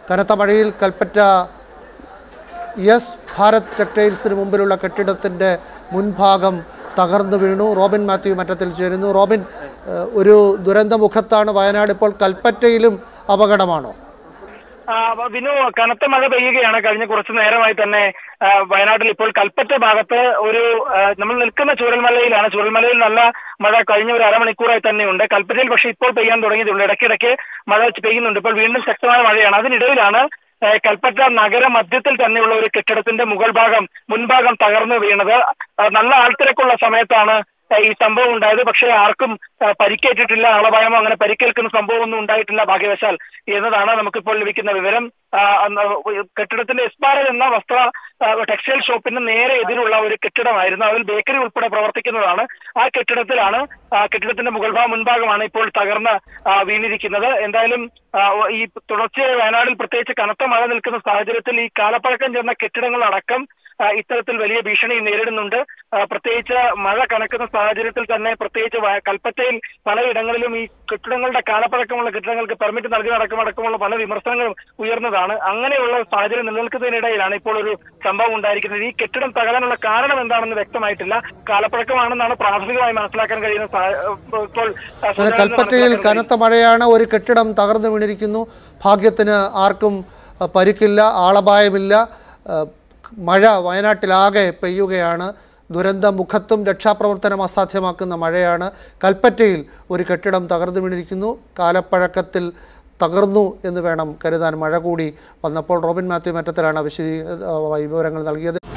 കനത്ത മഴയിൽ കൽപ്പറ്റ യെസ് ഭാരത് ടെക്സ്റ്റൈൽസിന് മുമ്പിലുള്ള കെട്ടിടത്തിൻ്റെ മുൻഭാഗം തകർന്നു വീണു റോബിൻ മാത്യു മറ്റത്തിൽ ചേരുന്നു റോബിൻ ഏഹ്, ഒരു ദുരന്തമുഖത്താണ് വയനാട് ഇപ്പോൾ കൽപ്പറ്റയിലും അപകടമാണോ ആ, വിനു കനത്ത മഴ പെയ്യുകയാണ് കഴിഞ്ഞ കുറച്ചു നേരമായി തന്നെ ആ, വയനാട്ടിൽ ഇപ്പോൾ കൽപ്പറ്റ ഭാഗത്ത് ഒരു ആ, നമ്മൾ നിൽക്കുന്ന ചൂരൽമലയിലാണ് ചൂരൽമലയിൽ നല്ല മഴ കഴിഞ്ഞ ഒരു അരമണിക്കൂറായി തന്നെയുണ്ട് കൽപ്പറ്റയിൽ പക്ഷേ ഇപ്പോൾ പെയ്യാൻ തുടങ്ങിയിട്ടുണ്ട് ഇടയ്ക്കിടയ്ക്ക് മഴ പെയ്യുന്നുണ്ട് ഇപ്പോൾ വീണ്ടും ശക്തമായ മഴയാണ് അതിനിടയിലാണ് ആ, കൽപ്പറ്റ നഗര മധ്യത്തിൽ തന്നെയുള്ള ഒരു കെട്ടിടത്തിന്റെ മുകൾ ഭാഗം മുൻഭാഗം തകർന്നു വീണത് ആ, നല്ല ആൾത്തിരക്കുള്ള സമയത്താണ് ആ, ഈ സംഭവം ഉണ്ടായത് പക്ഷേ ആർക്കും ആ, പരിക്കേറ്റിട്ടില്ല ആളപായമോ അങ്ങനെ പരിക്കേൽക്കുന്ന സംഭവമൊന്നും ഉണ്ടായിട്ടില്ല ഭാഗ്യവശാൽ എന്നതാണ് നമുക്കിപ്പോൾ ലഭിക്കുന്ന വിവരം ആ, അന്ന് കെട്ടിടത്തിന്റെ എസ്പാരൽ എന്ന വസ്ത്ര ആ, ടെക്സ്റ്റൈൽ ഷോപ്പിന് നേരെ എതിരുള്ള ഒരു കെട്ടിടമായിരുന്നു അതിൽ ബേക്കറി ഉൾപ്പെടെ പ്രവർത്തിക്കുന്നതാണ് ആ കെട്ടിടത്തിലാണ് ആ, കെട്ടിടത്തിന്റെ മുകൾ ഭാഗം മുൻഭാഗമാണ് ഇപ്പോൾ തകർന്ന് ആ, വീണിരിക്കുന്നത് എന്തായാലും ആ, ഈ തുടർച്ചയായ വയനാടിൽ പ്രത്യേകിച്ച് കനത്ത മഴ നിൽക്കുന്ന സാഹചര്യത്തിൽ ഈ കാലപ്പഴക്കം ചെന്ന കെട്ടിടങ്ങളടക്കം ആ, ഇത്തരത്തിൽ വലിയ ഭീഷണി നേരിടുന്നുണ്ട് ആ, പ്രത്യേകിച്ച് മഴ കനക്കുന്ന സാഹചര്യത്തിൽ തന്നെ പ്രത്യേകിച്ച് വയ- കൽപ്പറ്റയിൽ പലയിടങ്ങളിലും ഈ കെട്ടിടങ്ങളുടെ കാലപ്പഴക്കമുള്ള കെട്ടിടങ്ങൾക്ക് പെർമിറ്റ് നൽകുന്നതടക്കം അടക്കമുള്ള പല വിമർശനങ്ങളും ഉയർന്നതാണ് അങ്ങനെയുള്ള സാഹചര്യം നിലനിൽക്കുന്നതിനിടയിലാണ് ഇപ്പോൾ ഒരു സംഭവം ഉണ്ടായിരിക്കുന്നത് ഈ കെട്ടിടം തകരാനുള്ള കാരണം എന്താണെന്ന് വ്യക്തമായിട്ടില്ല കാലപ്പഴക്കമാണെന്നാണ് പ്രാഥമികമായി മനസ്സിലാക്കാൻ കഴിയുന്ന സാ- ഇപ്പോൾ ആ, അങ്ങനെ സൂചനകൾ കൽപ്പറ്റയിൽ മനസ്സിലാക്കാൻ കനത്ത മഴയാണ് ഒരു കെട്ടിടം തകർന്നു വീണിരിക്കുന്നു ഭാഗ്യത്തിന് ആർക്കും അഹ്, പരിക്കില്ല ആളപായമില്ല അഹ്, മഴ വയനാട്ടിലാകെ പെയ്യുകയാണ് ദുരന്തമുഖത്തും രക്ഷാപ്രവർത്തനം അസാധ്യമാക്കുന്ന മഴയാണ് കൽപ്പറ്റയിൽ ഒരു കെട്ടിടം തകർന്നു വീണിരിക്കുന്നു കാലപ്പഴക്കത്തിൽ തകർന്നു എന്ന് വേണം കരുതാൻ മഴ കൂടി വന്നപ്പോൾ റോബിൻ മാത്യു മറ്റത്തിലാണ് വിശദീ വിവരങ്ങൾ നൽകിയത്